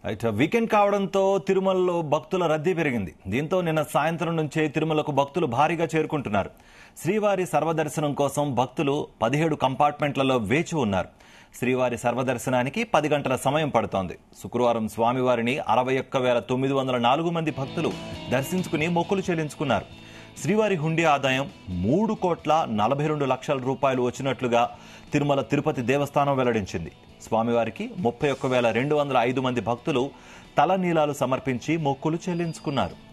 అయితే వీకెండ్ కావడంతో తిరుమలలో భక్తుల రద్దీ పెరిగింది దీంతో నిన్న సాయంత్రం నుంచే తిరుమలకు భక్తులు భారీగా చేరుకుంటున్నారు శ్రీవారి సర్వదర్శనం కోసం భక్తులు పదిహేడు కంపార్ట్మెంట్లలో వేచి ఉన్నారు శ్రీవారి సర్వదర్శనానికి పది గంటల సమయం పడుతోంది శుక్రవారం స్వామివారిని అరవై ఒక్క వేల తొమ్మిది వందల నాలుగు మంది భక్తులు దర్శించుకుని మొక్కులు చెల్లించుకున్నారు శ్రీవారి హుండీ ఆదాయం మూడు కోట్ల నలభై రెండు లక్షల రూపాయలు వచ్చినట్లుగా తిరుమల తిరుపతి దేవస్థానం వెల్లడించింది స్వామివారికి ముప్పై ఒక్క వేల రెండు వందల ఐదు మంది భక్తులు తలనీలాలు సమర్పించి మొక్కులు చెల్లించుకున్నారు